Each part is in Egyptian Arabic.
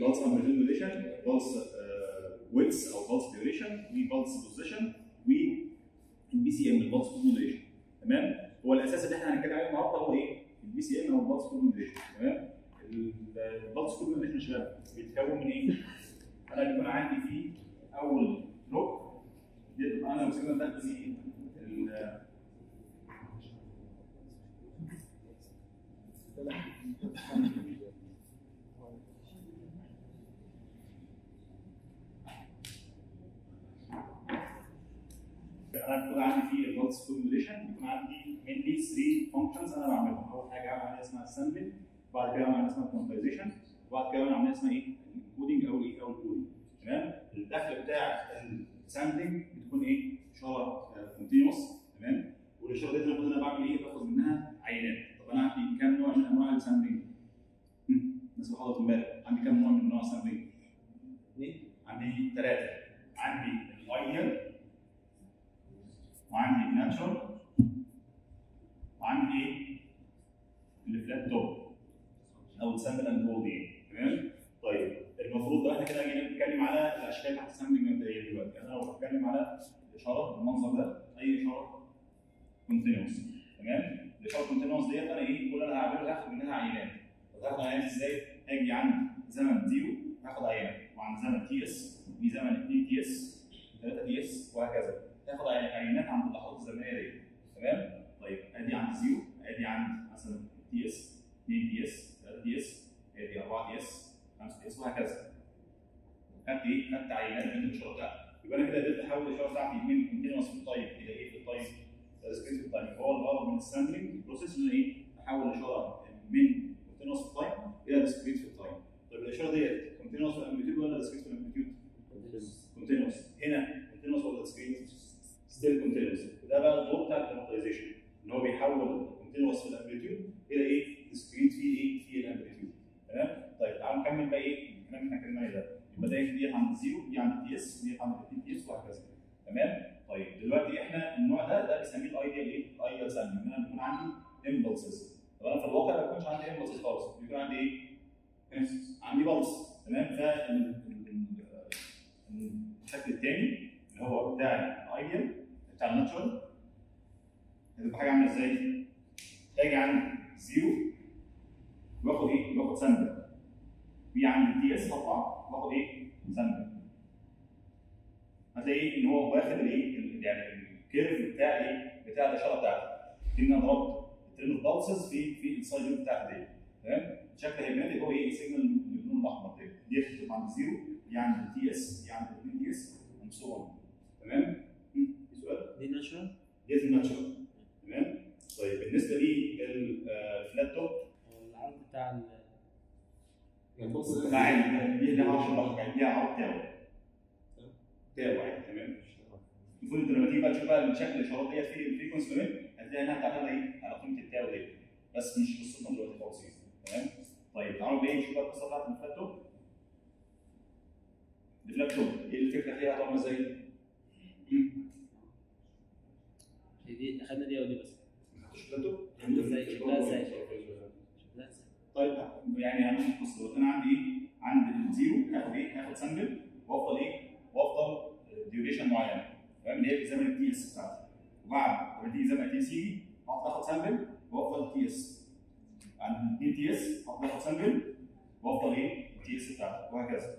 البلس امبليتيود ديوريشن بلس ويتس او بلس ديوريشن وبلس بوزيشن والبي سي ام البلس موديليشن تمام هو الاساس اللي احنا هنتكلم عليه النهارده هو ايه؟ البي سي ام او البلس موديليشن تمام البلس موديليشن شباب بيتكون من ايه؟ انا بيكون عندي فيه اول بلوك دي تبقى انا مسكنا ده في ال- انا بيكون عندي فيه البلس كومبليشن بيكون عندي mainly 3 functions انا بعملهم اول حاجه بعمل عمليه اسمها السامبل بعد كده بعمل عمليه اسمها كومبايزيشن وبعد كده بعمل عمليه اسمها ايه؟ الكودينج او الايه او الكودينج تمام الدخل بتاع السامبلنج بتكون ايه؟ اشاره كونتينوس تمام والاشاره دي المفروض انا بعمل ايه؟ باخد منها عينات طب انا عندي كام نوع من انواع السامبلنج؟ الناس اللي حضرت امبارح عندي كام نوع من انواع السامبلنج؟ عندي ثلاثه عندي الايديال وعندي الناتشرال وعندي ايه؟ الفلات توب او السامبل اند هولد يعني تمام؟ طيب المفروض بقى احنا كده جينا نتكلم على الاشكال بتاعت السامبلنج مبدئيا دلوقتي انا لو بتكلم على اشاره بالمنظر ده اي اشاره كونتينوس تمام؟ الاشاره كونتينوس ديت انا ايه؟ كل اللي انا هعمله هاخد منها عينات طب هاخد عينات ازاي؟ اجي عند زمن زيرو هاخد عينه وعند زمن تي اس في زمن 2 تي اس 3 تي اس وهكذا تاخد عينات عند اللحظات الزمنيه دي تمام؟ طيب ادي عند زيرو ادي عند مثلا تي اس 2 تي اس 3 تي اس ادي 4 تي اس 5 تي اس وهكذا خدت ايه؟ خدت عينات من الاشاره بتاعتي يبقى انا كده قدرت احول الاشاره بتاعتي من كونتينوس في التايم الى ايه في التايم؟ ديسكريت في التايم هو الغرض من السامبلنج بروسيس ان ايه؟ احول الاشاره من كونتينوس في التايم الى ديسكريت في التايم طيب الاشاره ديت كونتينوس في الامبليتيود ولا ديسكريت في الامبليتيود؟ كونتينوس هنا كونتينوس ولا ديسكريت؟ ستيل كونتينوس ده بقى الدور بتاع الكونتينوسيشن ان هو بيحول كونتينوس في الامبليتيود الى ايه؟ ديسكريت في ايه؟ في الامبليتيود تمام؟ طيب تعالوا نكمل بقى ايه؟ الكلام اللي احنا اتكلمنا عليه ده يبقى ده دي عند زيرو دي عند تي اس دي عند 2 تي اس وهكذا تمام؟ طيب دلوقتي احنا النوع ده ده بنسميه الايديال ايه؟ الايديال سامبل ان انا بيكون عندي امبلسز طب انا في الواقع ما بيكونش عندي امبلسز خالص بيكون عندي ايه؟ عندي بلس تمام؟ فالشكل الثاني اللي هو بتاع الايديال بتاع الناتشورال هتبقى حاجه عامله ازاي؟ اجي عند زيرو واخد ايه؟ باخد سامبل في عند تي اس هطلع واخد ايه؟ سامبل هتلاقي ان هو واخد الايه؟ ال- يعني الكيرف بتاع ايه؟ بتاع الاشاره بتاعتي ان انا ضربت الترم بالسز في في السايد لوب بتاعتي دي تمام؟ الشكل هيبان اللي هو ايه؟ سيجنال باللون الاحمر كده دي بتبقى عند زيرو دي عند تي اس دي عند 2 تي اس اند سو اون تمام؟ في سؤال؟ دي ناتشورال ديت الناتشورال تمام طيب بالنسبه للفلات توب العرض بتاع ال يعني بص ده بتاع ال- دي ليها عرض شبه يعني ليها عرض تاو تاو يعني تمام المفروض انت لما تيجي بقى تشوف بقى الشكل الاشارات ديت في الفريكونسي كمان هتلاقي انها بتعتمد ايه على قيمه التاو ديت بس مش قصتنا دلوقتي خالص يعني تمام طيب تعالوا بقى نشوف بقى القصه بتاعت الفلات توب الفلات توب ايه الفكره فيها طبعا ازاي؟ هي دي اخدنا دي ودي بس الفلات توب عاملة ازاي؟ شكلها ازاي؟ شكلها ازاي؟ طيب يعني هنشوف القصه دلوقتي انا عندي ايه؟ عند الزيرو هاخد ايه؟ هاخد سامبل وافضل ايه؟ وافضل ديوريشن معينه تمام اللي هي في زمن التي اس بتاعتي وبعد لما تيجي زمن التي اس يجي هفضل اخد سامبل وافضل تي اس عند 2 تي اس هفضل اخد سامبل وافضل ايه؟ التي اس بتاعتي وهكذا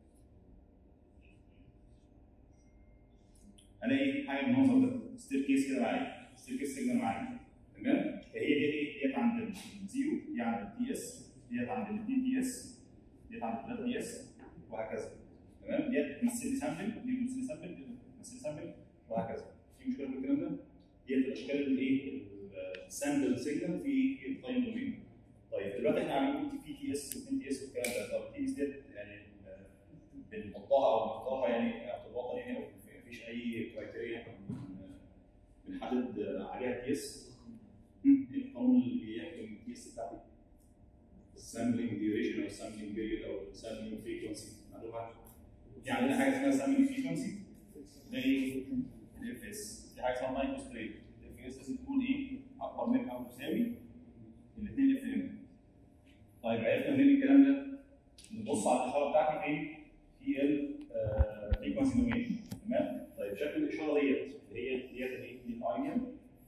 الاقي حاجه بالمنظر ده ستير كيس كده معايا ستير كيس سيجنال معايا تمام فهي دي ايه ديت عند الزيرو دي عند التي اس ديت عند ال 2 تي اس ديت عند 3 تي اس وهكذا تمام ديت بتمثل لي سامبل دي بتمثل لي سامبل دي بتمثل لي سامبل وهكذا في مشكله في الكلام ده ديت الاشكال الايه السامبل سيجنال في في التايم دومين طيب دلوقتي احنا عاملين في تي اس و 2 تي اس والكلام ده طب تي اس ديت يعني آه، بنحطها او بنختارها يعني اعتباطا يعني او مفيش اي كرايتيريا بنحدد عليها تي اس القانون اللي بيحكم التي اس بتاعتي السامبلنج ديوريشن او السامبلنج بيريود او السامبلنج فريكونسي معلومات في عندنا حاجه اسمها سامبلنج فريكونسي ده ايه؟ الاف اس في حاجه اسمها مايكرو ستريت الاف اس لازم تكون ايه؟ اكبر من او تساوي الاثنين اف ام طيب عرفنا منين الكلام ده؟ ان بص على الاشاره بتاعتي فين؟ في الفريكونسي دومين تمام؟ طيب شكل الاشاره ديت اللي هي ديت الايه؟ دي الايديال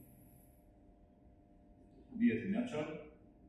ديت الناتشرال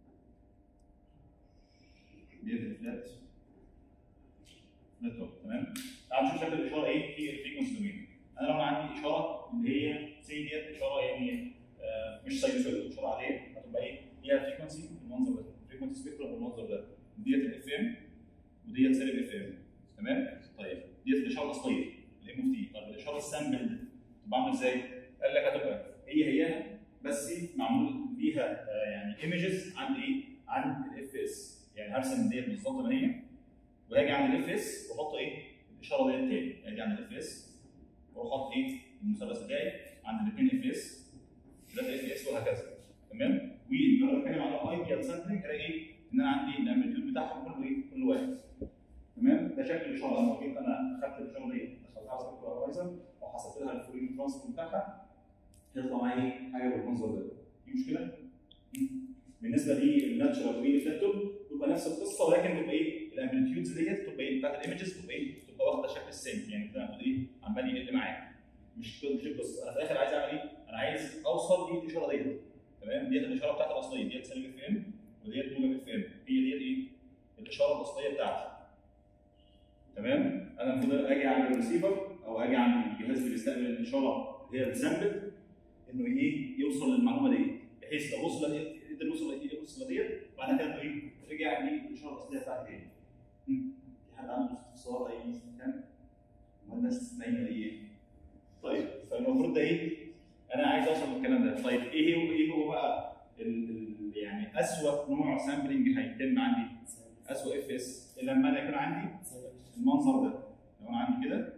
ديت الفلات فلات توب تمام؟ تعال نشوف شكل الاشاره ايه في الفريكونسي دومين انا لو انا عندي اشاره اللي هي زي ديت اشاره يعني آه، مش ساينوسويد اشاره عاديه هتبقى ايه؟ ليها فريكونسي بالمنظر ده فريكونسي سبيكترم بالمنظر ده ديت الاف ام وديت سالب اف ام تمام؟ طيب ديت الاشاره الاصليه الام اوف تي طب الاشاره السامبل تبقى عامله ازاي؟ قال لك هتبقى هي هي بس معمول ليها آه، يعني ايمجز عند ايه؟ عند الاف اس يعني هرسم ديت بالظبط ما هي وهاجي عند الاف اس واحط ايه؟ الاشاره ديت تاني اجي عند الاف اس واروح احط ايه؟ المثلث بتاعي عند الاثنين اف اس ثلاثه اف اس وهكذا تمام؟ ولما بتكلم على ايديال سامبلنج هلاقي ايه؟ ان انا عندي الامبليتيود بتاعهم كله ايه؟ كل واحد تمام؟ ده شكل الاشاره لما جيت انا خدت الاشاره دي دخلتها على سبيكتر ارايزر وحسبت لها الفورين ترانسفير بتاعها يطلع معايا ايه؟ حاجه بالمنظر ده في مشكله؟ مم. بالنسبه للناتشرال والريفلكتور تبقى نفس القصه ولكن تبقى ايه؟ الامبليتيودز ديت تبقى ايه؟ بتاعت الايمجز تبقى ايه؟ تبقى واخده شكل السين يعني بتبقى المفروض ايه؟ عمال يقل معايا مش مش القصه انا في الاخر عايز اعمل ايه؟ انا عايز اوصل للاشاره ديت تمام؟ ديت الاشاره بتاعتي الاصليه ديت سالب اف ام وديت موجب اف ام هي ديت ايه؟ الاشاره الاصليه بتاعتي تمام؟ انا المفروض اجي عند الريسيفر او اجي عند الجهاز اللي بيستقبل الاشاره اللي هي السامبل انه ايه؟ يوصل للمعلومه دي بحيث لو وصل قدر يوصل يوصل لديت بعد كده ايه؟ رجع للاشاره الاصليه بتاعتي تاني. مم. في حد عنده استفسار اي استفهام؟ ما الناس نايمه ايه؟ طيب فالمفروض ده ايه؟ انا عايز اوصل للكلام ده، طيب ايه هو ايه هو بقى ال ال يعني اسوء نوع سامبلنج هيتم عندي؟ اسوء اف اس لما انا يكون عندي المنظر ده، لو انا عندي كده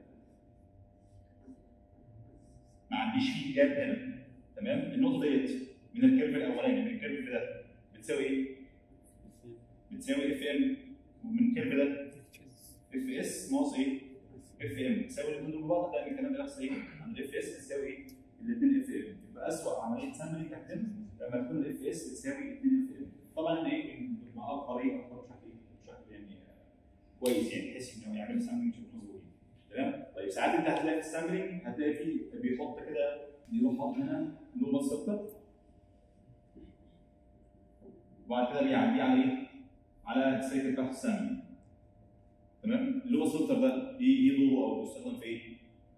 ما عنديش فيه جاب هنا تمام؟ النقطه ديت من الكيرف الاولاني من الكيرف ده بتساوي ايه؟ بتساوي اف ام ومن الكيرف ده اف اس ناقص ايه؟ اف ام تساوي الاثنين دول ببعض لان الكلام ده نفس ايه؟ عند الاف اس بتساوي ايه؟ الاثنين اف ام يبقى اسوء عمليه سامبلنج هتتم لما تكون الاف اس بتساوي الاثنين اف ام طبعا ايه مع اكبر ايه اكبر بشكل ايه؟ بشكل يعني آه، كويس يعني بحيث انه يعمل سامبلنج بشكل مظبوط تمام؟ طيب ساعات انت هتلاقي في السامبلنج هتلاقي فيه بيحط كده يروح حاطط هنا لو بس اكتر وبعد كده بيعديه على ايه؟ على السيكل بتاعت السامبلنج تمام؟ اللي هو الفلتر ده ايه ايه دوره او بيستخدم في ايه؟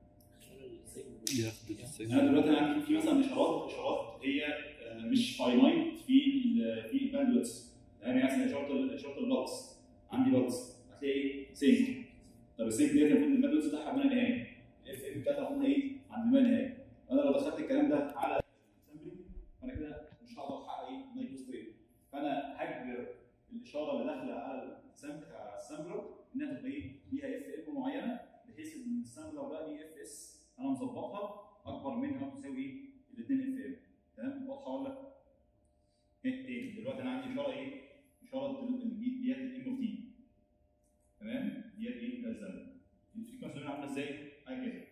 ياخد السيجنال انا دلوقتي انا عندي في مثلا اشارات اشارات هي آه، مش فاينايت في ال في الباندويتس يعني مثلا اشاره ال- اشاره البلس عندي بلس هتلاقي ايه؟ سينك طب السينك ديت المفروض الباندويتس بتاعها ما نهائي الاف ام بتاعتها المفروض ايه؟ عند ما نهائي انا لو دخلت الكلام ده على السامبلنج فانا كده مش هقدر احقق ايه؟ نايترو ستريت فانا هجبر الاشاره اللي داخله على السامبل على السامبلر انها تبقى ايه؟ ليها اف ام معينه بحيث ان السامبلر ده ليه اف اس انا مظبطها اكبر منها تساوي ايه؟ الاثنين اف ام تمام؟ واضحه ولا؟ ايه ايه دلوقتي انا عندي اشاره ايه؟ اشاره دل- دي- ديت الام اوف تي تمام؟ ديت ايه؟ ده الزمن الفريكونسي هنا عامله ازاي؟ حاجه كده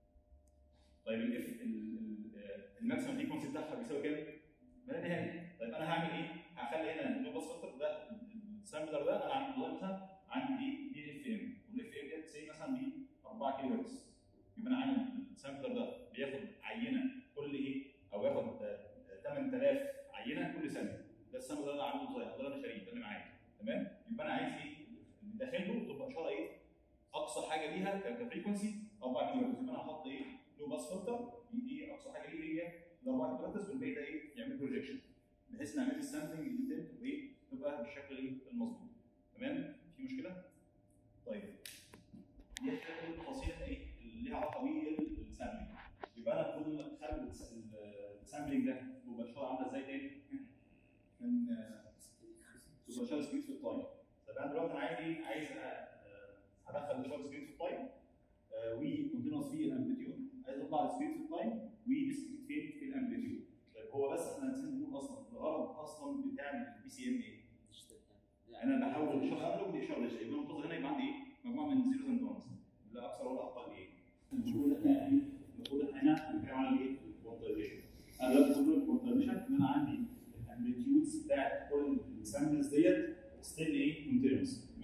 طيب الاف الماكسيمم فريكونسي بتاعها بيساوي كام؟ ما لا نهائي طيب انا هعمل ايه؟ هخلي هنا اللو باس فلتر ده السامبلر ده انا عندي والله مثلا عندي ايه؟ دي اف ام والاف ام ديت سي مثلا دي 4 كيلو هرتز يبقى انا عامل السامبلر ده بياخد عينه كل ايه؟ او ياخد آه، آه، 8000 عينه كل سنه ده السامبلر اللي انا عامله صغير ده اللي انا شاريه ده اللي معايا تمام؟ يبقى انا عايز ايه؟ اللي داخله تبقى اشاره ايه؟ اقصى حاجه ليها ك- كفريكونسي 4 كيلو هرتز يبقى انا هحط ايه؟ لو باس فلتر دي اقصى حاجه ليه هي ال 4 كيلو هرتز والباقي ده ايه؟ يعمل بروجيكشن بحيث ان عمليه السامبلنج اللي بتتم تبقى ايه؟ تبقى بالشكل ايه؟ المظبوط تمام؟ في مشكله؟ طيب دي كده التفاصيل ايه؟ اللي ليها علاقه بالسامبلنج يبقى انا المفروض اخلي الس- ال- السامبلنج ده تبقى اشاره عامله ازاي تاني؟ من آه، تبقى اشاره سبيد في التايم طب انا دلوقتي انا عايز ايه؟ عايز آه، هدخل اشاره سبيد في التايم وكونتينوس في الامبليتيود عايز اطلع السبيد في التايم وديسكريت فين في الامبليتيود طيب هو بس احنا نسيت نقول اصلا الغرض اصلا بتاع البي سي ام ايه؟ انا بحول الاشاره انالوج لاشاره ديجيتال يبقى المفروض هنا يبقى عندي ايه؟ مجموعه من زيروز اند وانز لا اكثر ولا اقل ايه؟ المفروض احنا ايه؟ المفروض احنا بنتكلم عن ايه؟ الكوانتايزيشن انا دلوقتي بقول الكوانتايزيشن ان انا عندي الامبليتيودز بتاعت كل السامبلز ديت ستيل ايه؟ كونتينوس تمام فكل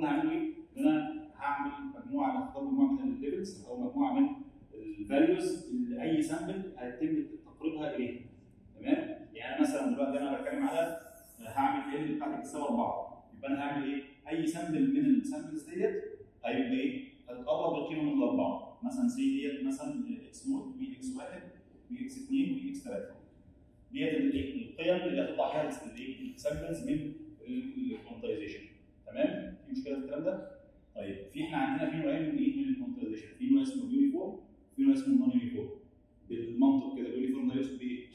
اللي هعمله ايه؟ ان انا هعمل مجموعه هختار مجموعه من الليفلز او مجموعه من الفاليوز اللي اي سامبل هيتم تقريبها اليه تمام؟ يعني مثلا دلوقتي انا بتكلم على هعمل ال بتاعتي بتساوي 4 يبقى انا هعمل ايه؟ اي سامبل من السامبلز ديت هيبقى ايه؟ هتقرب القيمه من الاربعه مثلا سي ديت مثلا اكس نوت وي اكس 1 وي اكس 2 وي اكس 3 ديت الايه؟ القيم اللي هتطلع فيها الايه؟ السامبلز من الكونتايزيشن تمام؟ في مشكله في الكلام ده؟ طيب في احنا عندنا في نوعين من ايه؟ من الكونتايزيشن في نوع اسمه يونيفورم وفي نوع اسمه نون يونيفورم بالمنطق كده اليونيفورم ده يقصد بايه؟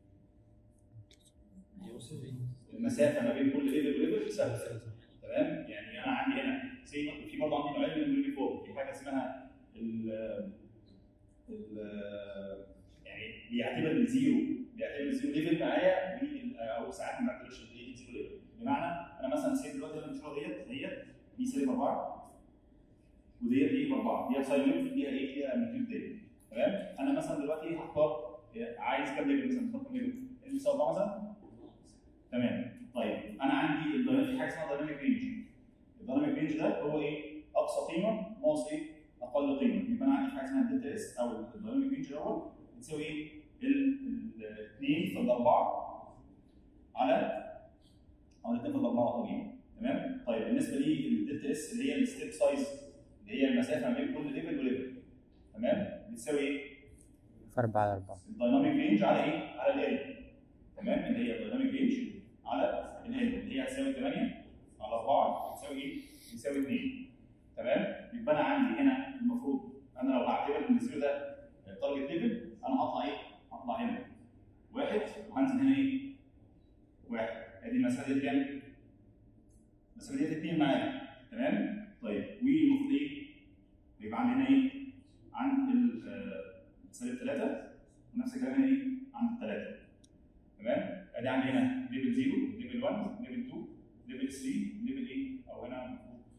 المسافه ما بين كل ليفل وليفل ثابته تمام يعني انا عندي هنا سي في برضه عندي نوعين من اليونيفورم في حاجه اسمها ال ال يعني بيعتبر الزيرو بيعتبر الزيرو ليفل معايا وال- او ساعات ما بيعتبرش الايه زيرو ليفل بمعنى انا مثلا سي دلوقتي انا المشروع ديت ديت دي سالب 4 وديت ايه باربعه ديت ساين ويف فيها ايه فيها امبليتيود ديت تمام انا مثلا دلوقتي هختار عايز كام ليفل مثلا هختار كام ليفل؟ اللي بيساوي 4 مثلا تمام طيب انا عندي الدايناميك في حاجه اسمها دايناميك رينج الدايناميك رينج ده هو ايه اقصى قيمه ناقص ايه اقل قيمه يبقى انا عندي حاجه اسمها دلتا اس او الدايناميك رينج دوت بتساوي ايه الاثنين في الاربعه على او الاثنين في الاربعه طبيعي تمام طيب بالنسبه لي الدلتا اس اللي هي الستيب سايز اللي هي المسافه ما بين كل ليفل وليفل تمام بتساوي ايه في 4 على 4 الدايناميك رينج على ايه على ال تمام اللي هي الدايناميك رينج على ال اللي هي هتساوي 8 على 4 هتساوي ايه؟ بتساوي 2 تمام؟ يبقى انا عندي هنا المفروض انا لو هعتبر ان الزيرو ده تارجت ليفل انا هطلع ايه؟ هطلع هنا واحد وهنزل هنا ايه؟ واحد ادي المسافه دي كام؟ المسافه دي 2 معايا تمام؟ طيب والمفروض ايه؟ يبقى عندي هنا ايه؟ عند ال- آه، سالب 3 ونفس الكلام هنا ايه؟ عند 3 تمام؟ ادي عندي هنا ليفل 0 ليفل 1 ليفل 2 ليفل 3 ليفل ايه؟ او هنا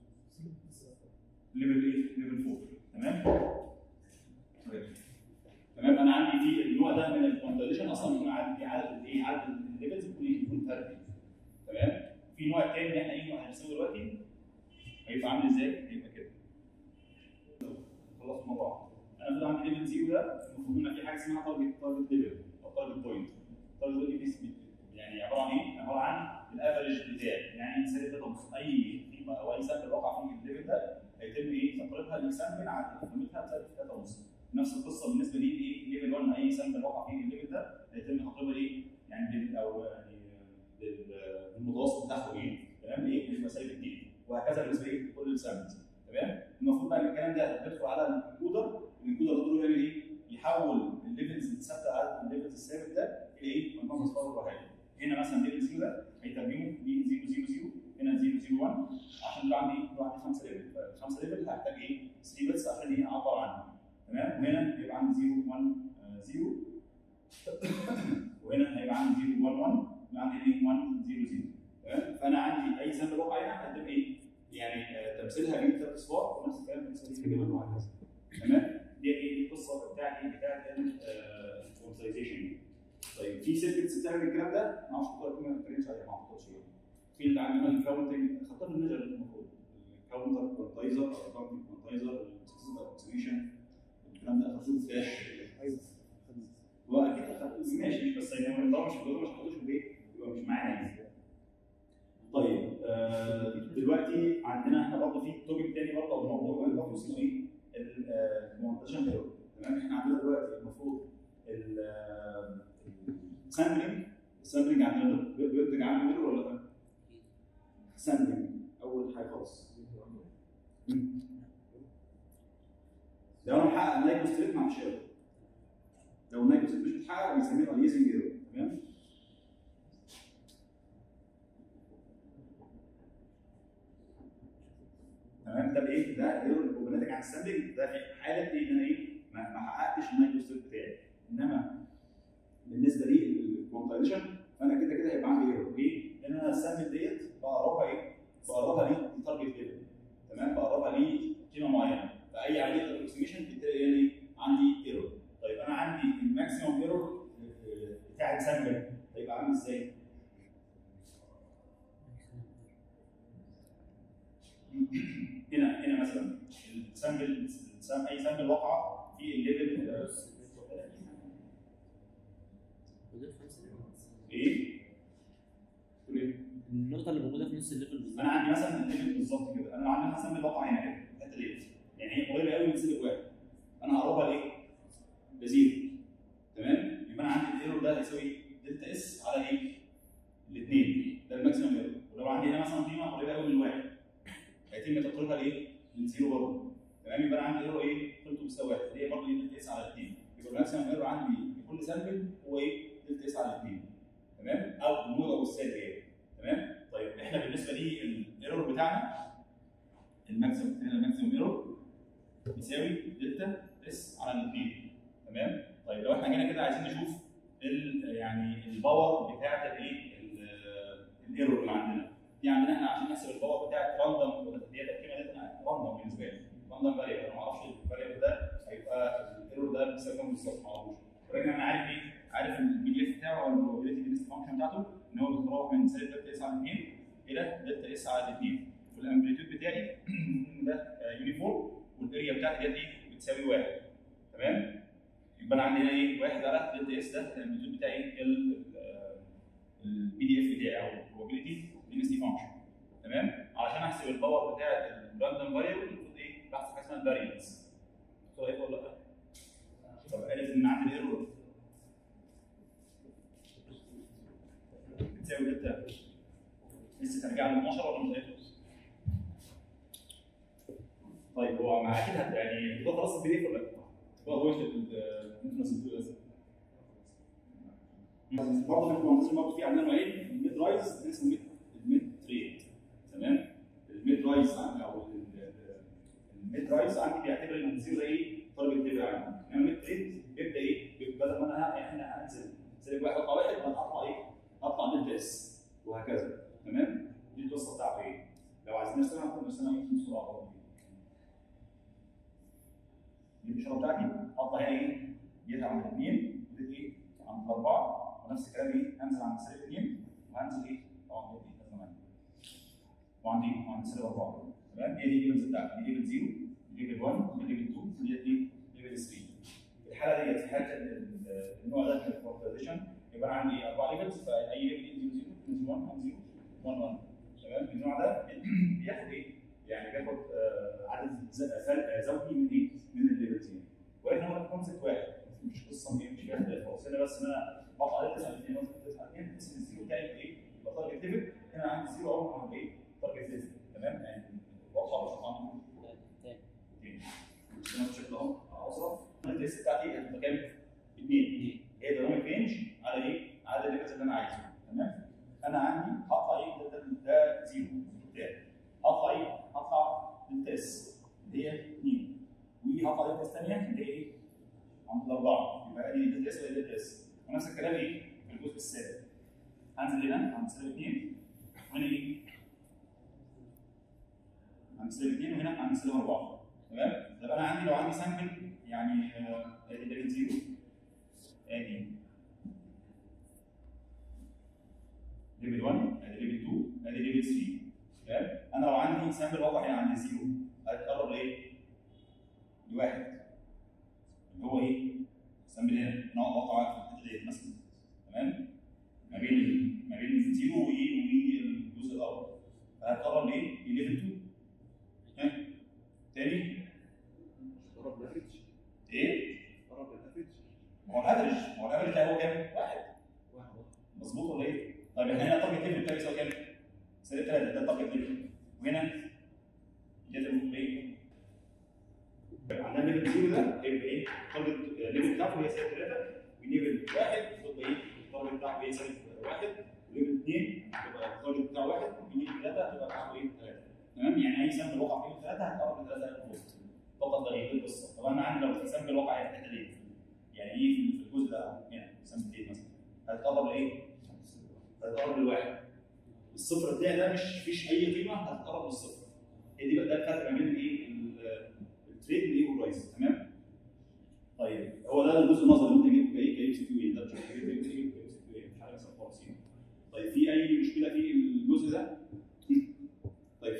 ليفل ايه؟ ليفل 4 تمام؟ طيب. تمام انا عندي في النوع ده من الكونتريشن اصلا بيكون عدد عدد ايه؟ عدد الليفلز بيكون ايه؟ بيكون فرق تمام؟ في نوع تاني احنا ايه هنسوي دلوقتي هيبقى عامل ازاي؟ هيبقى كده خلاص مع بعض انا المفروض عندي ليفل 0 ده المفروض ان في حاجه اسمها تارجت تارجت ليفل او تارجت بوينت تارجت بوينت دي يعني عباره عن ايه؟ عباره عن الافرج بتاعي يعني سالب 3 ونص اي قيمه او اي سامبل وقع في الليفل ده هيتم ايه؟ تقريبها لسامبل على قيمتها بسالب 3 ونص نفس القصه بالنسبه لي ايه؟ ليفل 1 اي سامبل وقع في الليفل ده هيتم تقريبا ايه؟ يعني بال او يعني بال- بالمتوسط بتاعته ايه؟ تمام؟ ايه؟ بيبقى سالب 2 وهكذا بالنسبه ايه؟ لكل السامبلز تمام؟ المفروض بقى الكلام ده بيدخل على الانكودر الانكودر ده دوره يعمل ايه؟ يحول الليفلز الثابته على الليفلز الثابت ده الى ايه؟ مجموعه اصفار وحاجه هنا مثلا ليفل 0 ده هيترجمه ل 0 0 0 هنا 0 0 1 عشان دول عندي دول عندي خمسه ليفل فالخمسه ليفل هحتاج ايه؟ 3 بيتس عشان ايه اعبر عنهم تمام وهنا هيبقى عندي 0 1 0 وهنا هيبقى عندي 0 1 1 وعندي ايه 1 0 0 تمام فانا عندي اي سامبل واقع هنا هتبقى ايه؟ يعني آه، تمثيلها بين ثلاث اصفار ونفس الكلام بالنسبه للجبل وهكذا تمام دي ايه دي القصه بتاعت ايه بتاعت الكونسايزيشن طيب في سيركتس بتعمل الكلام ده ما اعرفش كنت ما اتكلمتش عليها ما اعتقدش يعني. في اللي عندنا الكاونتنج خطط الميجر المفروض الكاونتر كونتايزر او الكاونتنج كونتايزر السكسس ابروكسيميشن الكلام ده اخدوه في فلاش ايوه واكيد اخدوه ماشي بس يعني طالما مش موجود مش هاخدوش في البيت يبقى مش معانا يعني طيب آه دلوقتي عندنا احنا برضه في توبيك تاني برضه او موضوع مهم برضه اسمه ايه؟ المونتيشن ايرور تمام احنا عندنا دلوقتي المفروض السامبلنج السامبلنج عندنا ده بي- بينتج عنه ايرور ولا لا؟ سامبلنج اول حاجه خالص مم. لو انا محقق النايكو ستريت مع الشير لو النايكو ستريت مش متحقق بنسميه اليزنج ايرور تمام؟ تمام ده بايه؟ ده ايرور اللي هو ناتج عن السامبلنج ده في حاله ايه ان انا ايه؟ ما ما حققتش النايكو ستريت بتاعي انما بالنسبه لي الكونتايزيشن فانا كده كده هيبقى عندي ايرور ليه؟ لان انا السامبل ديت بقربها ايه؟ بقربها ليه؟ لتارجت ليفل تمام؟ بقربها ليه قيمه معينه فاي عمليه ابروكسيميشن بتلاقي هنا ايه؟ عندي ايرور طيب انا عندي الماكسيموم ايرور بتاع السامبل هيبقى عامل ازاي؟ هنا هنا مثلا السامبل السام- اي سامبل وقع في الليفل آه، موجود في نفس الليفل. ايه؟ تقول ايه؟ النقطة اللي موجودة في نص الليفل انا بالظبط عندي مثلا الليفل بالظبط كده انا عندي مثلا سامبل وقع هنا كده الحته دي يعني هي قريبه قوي من سلك واحد انا هقربها لايه؟ لزيرو تمام؟ يبقى انا عندي الايرور ده هيساوي دلتا اس على ايه؟ الاثنين ده الماكسيمم ايرور ولو عندي هنا مثلا قيمه قريبه قوي من الواحد هيتم تقريبها لايه؟ للزيرو برضه تمام يبقى انا عندي ايرور ايه؟ قيمته بتساوي واحد اللي هي برضه ايه دلتا اس على الاثنين يبقى الماكسيمم ايرور عندي لكل سامبل هو ايه؟ دلتا اس على الاثنين تمام؟ او بالموجب او السالب يعني تمام؟ طيب احنا بالنسبه لي الايرور بتاعنا الماكسيمم هنا الماكسيمم ايرور بيساوي دلتا اس على الاثنين تمام؟ طيب لو احنا جينا كده عايزين نشوف ال يعني الباور بتاعت الايه؟ ال- الايرور اللي عندنا دي عندنا احنا عشان نحسب الباور بتاعت راندوم اللي هي القيمه دي راندوم بالنسبه لي راندوم فاريبل انا ما اعرفش الفاريبل ده هيبقى الايرور ده بيساوي كام بالظبط ما اعرفوش ولكن انا عارف ايه؟ عارف البي دي اف بتاعه او البروبابيلتي دينستي فانكشن بتاعته ان هو بيتراوح من سالب دلتا اس على 2 الى دلتا اس على 2 والامبليتيود بتاعي ده يونيفورم والاريا بتاعتي ديت ايه؟ بتساوي واحد تمام؟ يبقى انا عندي هنا ايه؟ واحد على دلتا اس ده الامبليتيود بتاعي البي دي اف بتاعي او البروبابيلتي دينستي فانكشن تمام؟ علشان احسب الباور بتاع الراندوم فاريبل المفروض ايه؟ بحسب حاجه اسمها الفارينس صح ايه ولا لا؟ طب عرفت ان عندي الايرور بتساوي دلتا لسه ترجع ل 12 ولا مش هيخلص؟ طيب هو مع اكيد هت- يعني ده خلاص البي دي اف ولا لا؟ هو هو الانفلونس برضه في الكومبوزيشن موجود فيه عندنا نوعين الميد رايز ده اسمه ميد الميد تريد تمام؟ الميد رايز عندي او ال- ال- الميد رايز عندي بيعتبر ان الزيرو ده ايه؟ تارجت ليفل عندي انما الميد تريد بيبدا ايه؟ بيبقى بدل ما انا ه- احنا هنزل سالب واحد اطلع واحد انا هطلع ايه؟ هطلع دلتا اس وهكذا تمام؟ دي القصه بتاعته ايه؟ لو عايزين نرسمها ممكن نرسمها ايه بسرعه برضه دي الاشاره بتاعتي اطلع هنا ايه؟ جيت عند الاثنين وديت ايه؟ عند الاربعه ونفس الكلام ايه؟ انزل عند سالب اثنين وهنزل ايه؟ طبعا دي ايه؟ ثمانيه وعندي وعند سالب اربعه تمام؟ هي دي الليفلز بتاعتي دي ليفل 0 دي ليفل 1 دي ليفل 2 وديت ايه؟ ليفل 3 في الحاله ديت في حاله ال- ال- النوع ده من الكومبوزيشن يبقى انا عندي اربع ليفلز فاي ليفل 0 0 1 1 0 1 1 تمام؟ النوع ده بياخد ايه؟ يعني بياخد آه، عدد ز- فرق زوجي من ايه؟ من الليفلز يعني ولكن هو الكونسيبت واحد مش قصه مش فيها اختلاف خالص هنا بس ان انا بقطع عليه 9 2 9 2 اسم الزيرو بتاعي يبقى ايه؟ يبقى تارجت ليفل هنا عندي زيرو عمره ما هو ايه؟ تارجت ليفل تمام؟ يعني واضحه ولا صعبه؟ تاني. هنا بشكل اوسط الليست بتاعتي هتبقى كام؟ اثنين هي دايناميك رينج على ايه؟ على الليفلز اللي انا عايزه تمام؟ انا عندي هطلع ايه؟ ده, ده, ده زيرو بتاعي هطلع ايه؟ هطلع دلتا اس اللي هي 2 وهطلع دلتا اس ثانيه اللي هي ايه؟ عند الاربعه يبقى دي دلتا اس ولا دلتا اس ونفس الكلام ايه؟ في الجزء السالب هنزل هنا عند سالب 2 وهنا ايه؟ عند سالب 2 وهنا عند سالب 4 تمام؟ طب انا عندي لو عندي سامبل يعني آه، ادي ليفل 0 ادي ليفل 1 ادي ليفل 2 ادي ليفل 3 تمام؟ انا لو عندي سامبل واقع هنا عند 0 هتقرب لايه؟ لواحد اللي هو ايه؟ سامبل هنا نوع واقع في الحته ديت مثلا تمام؟ ما بين ما بين 0 والجزء الاول فهتقرب لايه؟ لليفل 2 ها؟ تاني قرب الافريج ايه؟ قرب الافريج ما هو الافرج ما هو الافرج ده هو كام؟ واحد واحد مظبوط ولا ايه؟ طيب احنا هنا التارجت ليفل بتاعي يساوي كام؟ سالب 3 ده التارجت ليفل وهنا كده المفروض ايه؟ عندنا ليفل 0 ده هيبقى ايه؟ التارجت ليفل بتاعته هي سالب 3 وليفل 1 تبقى ايه؟ التارجت بتاعه ايه؟ سالب 1 وليفل 2 تبقى التارجت بتاعه 1 وليفل 3 تبقى بتاعته ايه؟ 3 تمام؟ يعني اي سامبل وقع فيه 3 هتقرب من 3 فوق فقط ده ايه؟ دي القصه طب انا عندي لو في سامبل وقع هنا في الحته دي يعني ايه في في الجزء ده هنا سامبل ايه مثلا؟ هتقرب لايه؟ هتقرب للواحد الصفر بتاعي ده مش فيش اي قيمه هتقرب للصفر هي دي بقى ده الفرق ما بين الايه ال- التريد والايه والرايز تمام طيب هو ده الجزء النظري اللي ممكن يجيب ايه كيف سي كيو ايه ده مش عارف ايه كيف سي كيو كيف سي كيو ايه مش عارف اسمه خالص يعني. طيب في اي مشكله في الجزء ده طيب في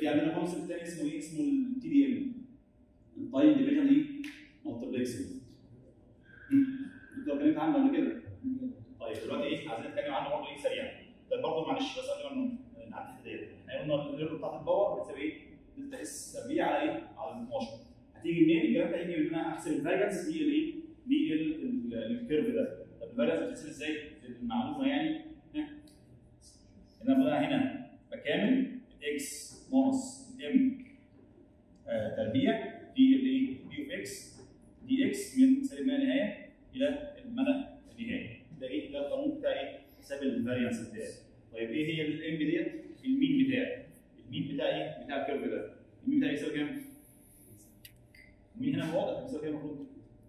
في عندنا كونسيبت تاني اسمه ايه؟ اسمه التي دي ام التايم ديفيجن ايه؟ مالتبلكسنج انت اتكلمت عنه قبل كده طيب دلوقتي ايه عايزين نتكلم عنه برضه ايه سريعا طيب برضه معلش بس قبل ما نعدي في ديت احنا قلنا الايرور بتاعت الباور بتساوي ايه؟ دلتا اس تربيع على ايه؟ على 12 هتيجي منين؟ الكلام ده هيجي من ان انا احسب الفاريانس للايه؟ للكيرف ده طب الفاريانس بتحسب ازاي؟ المعلومه يعني ها؟ هنا بقى هنا بكامل اكس ناقص ام تربيع في الايه؟ بي اوف اكس دي اكس من سالب ما نهايه الى المدى النهائي ده ايه؟ ده القانون بتاع ايه؟ حساب الفاريانس بتاعي طيب ايه هي الام ديت؟ المين بتاعي المين بتاعي ايه؟ بتاع الكيرف ده المين بتاعي يساوي كام؟ المين هنا واضح يساوي كام المفروض؟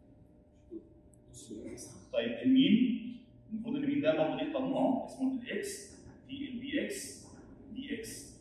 طيب المين المفروض المين ده برضه ليه قانون اهو اسمه الاكس في البي اكس دي اكس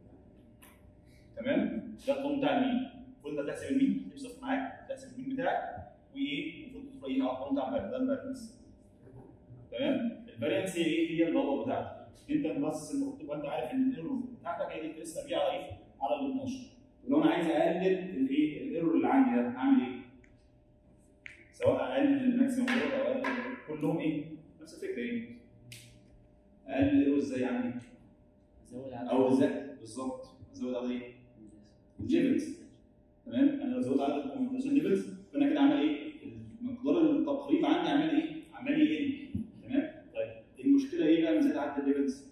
تمام؟ ده القانون بتاع المين المفروض انت تحسب المين تمسك معاك تحسب المين بتاعك وايه المفروض تدخل ايه على القانون بتاع الفاريانس ده الفاريانس تمام؟ الفاريانس هي ايه؟ هي البابا بتاعتك انت بس المفروض تبقى انت عارف ان الايرور بتاعتك هي دي لسه بيها على ايه؟ على ال 12 ولو انا عايز اقلل الايه؟ الايرور اللي عندي ده اعمل ايه؟ سواء اقلل الماكسيمم ايرور او اقلل كلهم ايه؟ نفس الفكره ايه؟ اقلل الايرور ازاي عندي؟ زود عدد او ازاي بالظبط ازود عدد ايه؟ الليفلز تمام انا لو زودت عدد الكوميونيكيشن ليفلز فانا كده عمل ايه؟ مقدار التقريب عندي عمال ايه؟ عمال يقل تمام؟ طيب المشكله ايه بقى من زياده عدد الليفلز؟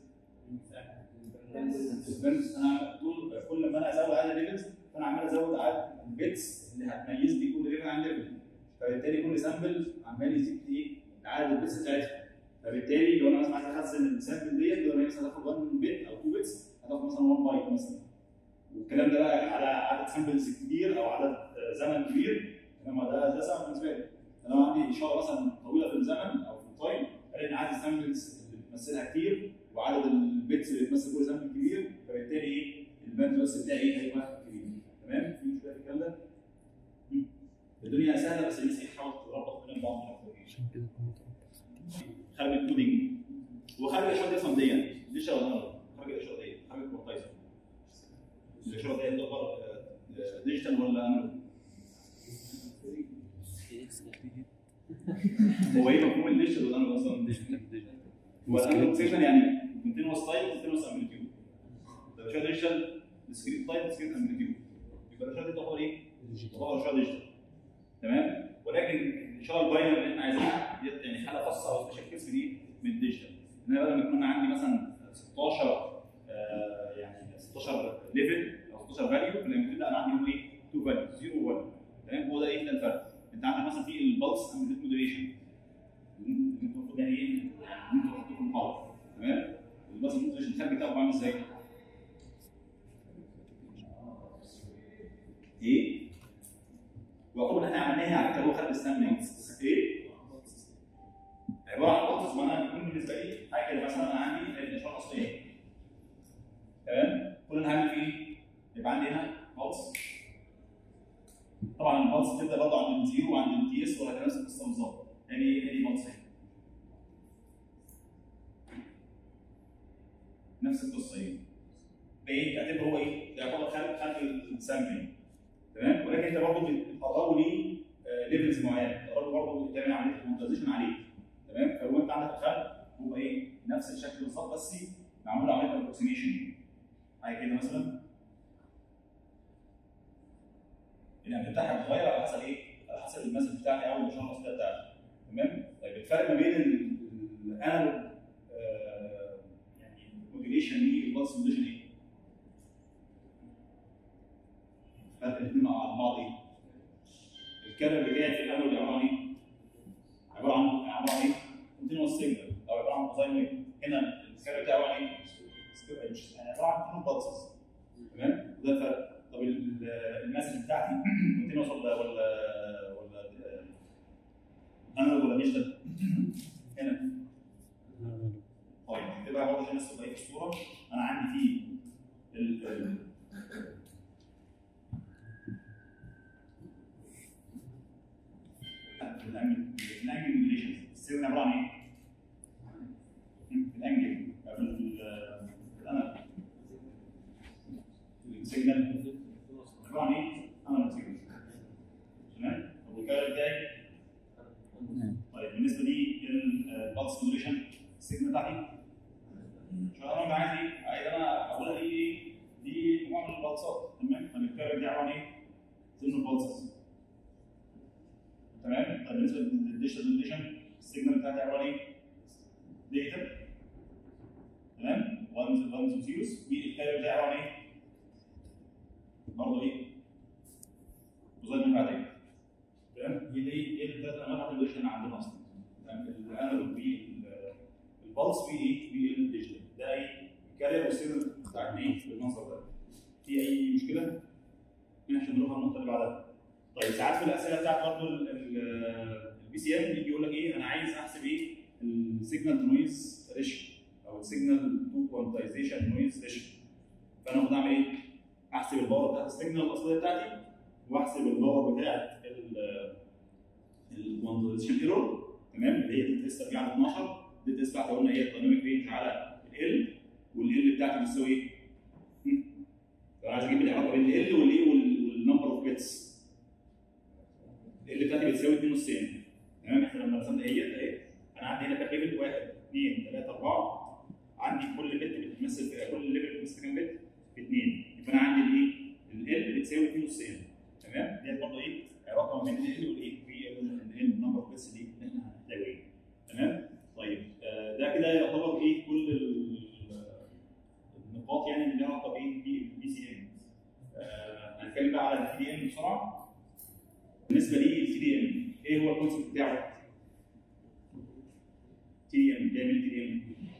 البنز انا طول كل ما انا ازود عدد الليفلز فانا عمال ازود عدد البيتس اللي هتميز لي كل ليفل عن ليفل فبالتالي كل سامبل عمال يزيد ايه؟ عدد البيتس بتاعتها فبالتالي لو انا مثلا عايز اخزن السامبل ديت بدل ما هي مثلا تاخد 1 بت او 2 بيتس هتاخد مثلا 1 بايت مثلا والكلام ده بقى على عدد سامبلز كبير او عدد آه، زمن كبير انما ده ده سهل بالنسبه لي لو عندي اشاره مثلا طويله في الزمن او في التايم الاقي ان عدد السامبلز اللي بتمثلها كتير وعدد البيتس اللي بتمثل كل سامبل كبير فبالتالي ايه الباند بس بتاعي ايه هيبقى كبير تمام في مشكله في الكلام ده؟ مم. الدنيا سهله بس الناس ايه تحاول تربط بين بعض اكتر عشان كده كنت خارج الكودينج وخارج الاشاره دي اصلا دي دي اشاره ولا خارج الاشاره دي خارج الكوانتايزر الاشاره دي تعتبر آه، آه، ديجيتال ولا انالوج؟ اكس هو ايه مفهوم الديجيتال ولا انالوج اصلا؟ هو الانالوج فيجن يعني كونتينوس تايب كونتينوس امبليتيود ده الاشاره ديجيتال ديسكريت تايب ديسكريت امبليتيود يبقى الاشاره دي تعتبر ايه؟ تعتبر اشاره ديجيتال تمام ولكن الاشاره الباينر اللي احنا عايزينها ديت يعني حاله خاصه او سبيشال كيس دي من الديجيتال ان انا بدل ما يكون عندي مثلا 16 آه، يعني 16 ليفل او 16 فاليو في الامبليتيود لا انا عندي هم ايه؟ 2 فاليو 0 و1 تمام هو ده ايه ده الفرق انت عندك مثلا في البلس امبليتيود موديليشن انت المفروض يعني ايه؟ انت تحطه في المحاضره تمام؟ البلس موديليشن الخارج بتاعه عامل ازاي؟ ايه؟ وعقوبه اللي احنا عملناها على فكره هو خد السامبلينج ايه؟ عباره عن بلس ما انا بيكون بالنسبه لي حاجه كده مثلا انا عندي الاشاره الاصليه تمام؟ كل اللي هعمل فيه ايه؟ يبقى عندي هنا بلس طبعا البلس بتبدا برضه عند الزيرو وعند التي اس وهكذا نفس القصه بالظبط يعني هي دي بلس اهي نفس القصه ايه بايه؟ اعتبر هو ايه؟ ده يعتبر خارج خارج السامبلينج تمام ولكن انت برضه بتقربه ليه ليفلز معينه تقربه برضه تعمل عمليه كومبوزيشن عليه تمام فلو انت عندك الخلق هو ايه نفس الشكل بالظبط بس معمول عمليه ابروكسيميشن حاجه كده مثلا الامر بتاعها بيتغير على حسب ايه؟ على حسب المسج بتاعتي او الاشاره الاصليه بتاعتي تمام؟ طيب الفرق ما بين الانالوج يعني موديليشن والبلس موديليشن ايه؟ فرق الاثنين مع بعض ايه؟ الكارير اللي جاي في الانالوج عباره عن ايه؟ عباره عن عباره عن ايه؟ كونتينوس سيجنال او عباره عن ديزاين ويف هنا الكارير بتاعه عباره عن ايه؟ مش- عباره عن كونتينوس بلسز تمام؟ وده الفرق طب ال- المسج بتاعتي كونتينوس ولا ولا ولا انالوج ولا ديجيتال؟ هنا طيب تبقى برضه عشان الناس تبقى ايه في الصوره انا عندي فيه ال ال- في الانجل في الانجل ريليشنز السيرن عباره عن ايه؟ في الانجل في ال- في الانالوج سيجنال عباره عن ايه؟ انالوج سيجنال تمام؟ طب والكلام بتاعي طيب بالنسبه لي البلس مودريشن السيجنال بتاعتي شو انا بقى عايز ايه؟ عايز انا اقولها دي ايه؟ دي مجموعه من البلصات تمام؟ فالكلام دي عباره عن ايه؟ سيجنال بلسز تمام؟ طيب بالنسبه للديجيتال مودريشن السيجنال بتاعتي عباره عن ايه؟ ديجيتال تمام؟ 1 1 وزيروز والكلام بتاعي عباره عن ايه؟ برضه ايه؟ وظائف منفعتيه تمام؟ دي ايه؟ ايه الثلاث انواع المودريشن اللي عندنا اصلا تمام؟ الانالوج والبلس وايه؟ والديجيتال ده ايه؟ الكارير والسيجنال بتاع الايه؟ بالمنظر ده في اي مشكله؟ هنا عشان نروح على النقطه اللي بعدها طيب ساعات في الاسئله بتاعت برضه البي سي ام يجي يقول لك ايه انا عايز احسب ايه السيجنال تو نويز ريشيو او السيجنال تو كوانتايزيشن نويز ريشيو فانا المفروض اعمل ايه؟ احسب الباور بتاعت السيجنال الاصليه بتاعتي واحسب الباور بتاعت الكوانتايزيشن ايرور تمام اللي هي دي تسلا على 12 دي تسلا قلنا هي الدايناميك رينج على ال والال بتاعتي بتساوي ايه؟ هم؟ فانا عايز اجيب العلاقه بين ال والايه والنمبر اوف بيتس ال بتاعتي بتساوي 2 نصين تمام احنا لما رسمنا اهي اهي انا عندي هنا كام ليفل 1 2 3 4 عندي كل بت بتمثل كل ليفل بتمثل كام بت؟ في 2 يبقى انا عندي الايه؟ ال بتساوي 2 نصين تمام ديت برضه ايه؟ علاقه ما بين ال والايه؟ والنمبر اوف بيتس دي اللي احنا هنحتاجه تمام؟ طيب آه ده كده يعتبر ايه كل ال- النقاط يعني اللي لها علاقه بايه؟ بي سي ام هنتكلم بقى على التي دي ام بسرعه بالنسبه لي التي دي ام ايه هو الكونسيبت بتاعه؟ تي دي ام بيعمل تي دي ام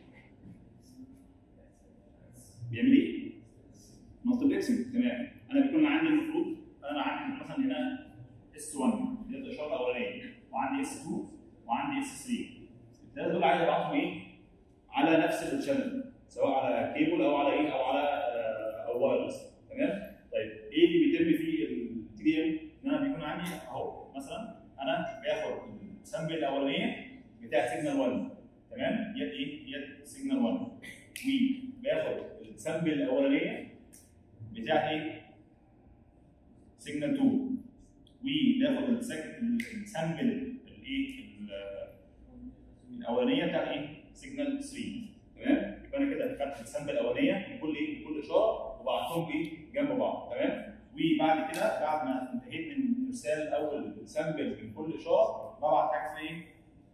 بيعمل ايه؟ مالتبلكسنج تمام انا بيكون عندي المفروض انا عندي مثلا هنا اس 1 دي الاشاره الاولانيه وعندي اس 2 وعندي اس 3 الثلاثه دول عايز ابعتهم ايه؟ على نفس الشانل سواء على كيبل او على ايه او على آه، او وايرلس تمام؟ طيب ايه اللي بيتم في التي دي ام؟ ان انا بيكون عندي اهو مثلا انا باخد السامبل الاولانيه بتاع سيجنال 1 تمام؟ ديت ايه؟ ديت سيجنال 1 وباخد السامبل الاولانيه بتاعت ايه؟ سيجنال 2 وباخد السك- السامبل الايه؟ ال- الاولانيه بتاعت ايه؟ سيجنال 3 تمام؟ يبقى انا كده خدت السامبل الاولانيه لكل ايه؟ لكل اشاره وبعتهم ايه؟ جنب بعض تمام؟ وبعد كده بعد ما انتهيت من ارسال اول سامبل من كل اشاره ببعت حاجه اسمها ايه؟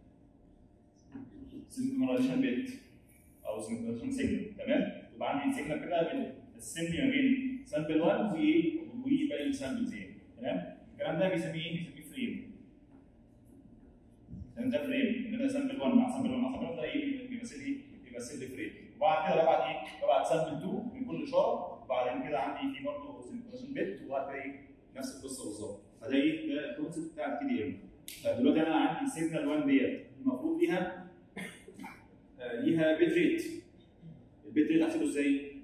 سنكرونايزيشن بيت او سنكرونايزيشن سيجنال تمام؟ يبقى عندي سيجنال كده بتسمي ما بين سامبل 1 وايه؟ وباقي السامبلز يعني تمام؟ الكلام ده بيسميه ايه؟ بيسميه فريم لان ده فريم ان انا سامبل 1 مع سامبل 1 مع سامبل 1 ده ايه؟ بيمثل ايه؟ بيمثل لي فريم وبعد كده ببعت ايه؟ ببعت سامبل 2 من كل اشاره وبعدين كده عندي في برضه سنكرونايزيشن بيت وبعد كده ايه؟ نفس القصه بالظبط فده ايه؟ ده الكونسيبت بتاع التي دي ام فدلوقتي انا عندي سيجنال 1 ديت المفروض ليها آه، ليها بيت ريت البيت ريت احسبه ازاي؟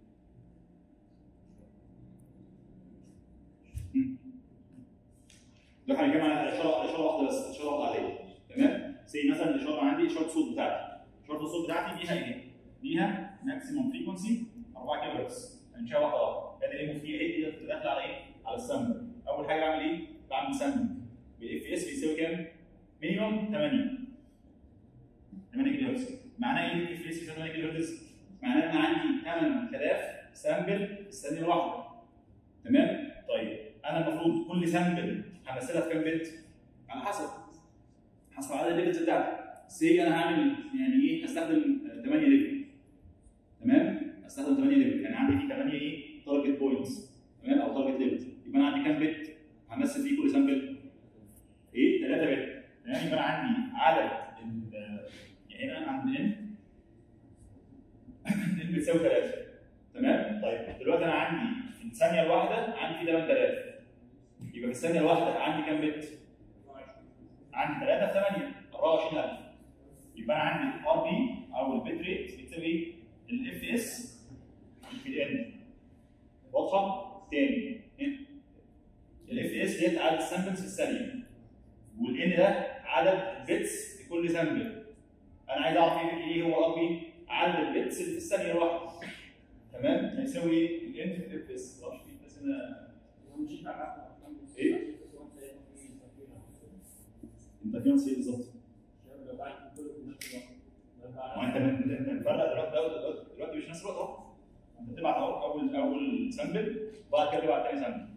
مم. ده احنا هنتكلم على اشاره اشاره واحده بس اشاره واحده عاديه تمام؟ زي مثلا الاشاره عندي اشاره الصوت بتاعتي اشاره الصوت بتاعتي ليها ايه؟ ليها ماكسيموم فريكونسي 4 كيلو هرتز هنشوف واحده واحده ادي ايه فيها ايه دي داخله على ايه؟ على السامبل اول حاجه بعمل ايه؟ بعمل سامبل بالاف اس بيساوي كام؟ مينيموم 8 8 كيلو هرتز معناه ايه الاف اس بيساوي 8 كيلو هرتز؟ معناه ان انا عندي 8000 سامبل في الثانيه الواحده تمام؟ طيب انا المفروض كل سامبل همثلها في كام بت؟ على حسب حسب عدد الليفلز بتاعتي سي انا هعمل يعني ايه هستخدم آه، 8 ليفل تمام؟ هستخدم 8 ليفل يعني عندي في 8 ايه؟ تارجت بوينتس تمام او تارجت ليفلز يبقى انا عندي كام بت؟ همثل فيه كل سامبل ايه؟ 3 بت تمام يبقى انا عندي عدد ال- آه، يعني هنا عند ان ان بتساوي 3 تمام؟ طيب دلوقتي انا عندي في الثانيه الواحده عندي في 8000 يبقى في الثانيه الواحده عندي كام بت؟ عندي 3 في 8 24000 يبقى انا عندي ار بي او البيت ريت بتساوي ايه؟ الاف اس في الان واضحه؟ تاني الاف اس ديت عدد السامبلز في الثانيه والان ده عدد البيتس لكل سامبل انا عايز اعرف ايه إيه هو ار بي؟ عدد البيتس اللي في الثانيه الواحده تمام هيساوي ايه؟ الان في اف اس معرفش في بس انا ايه؟ انت فين ايه بالظبط؟ ما انت انت انت مفرق دلوقتي دلوقتي دلوقتي مش نفس الوقت اهو انت بتبعت اهو اول اول سامبل وبعد كده تبعت تاني سامبل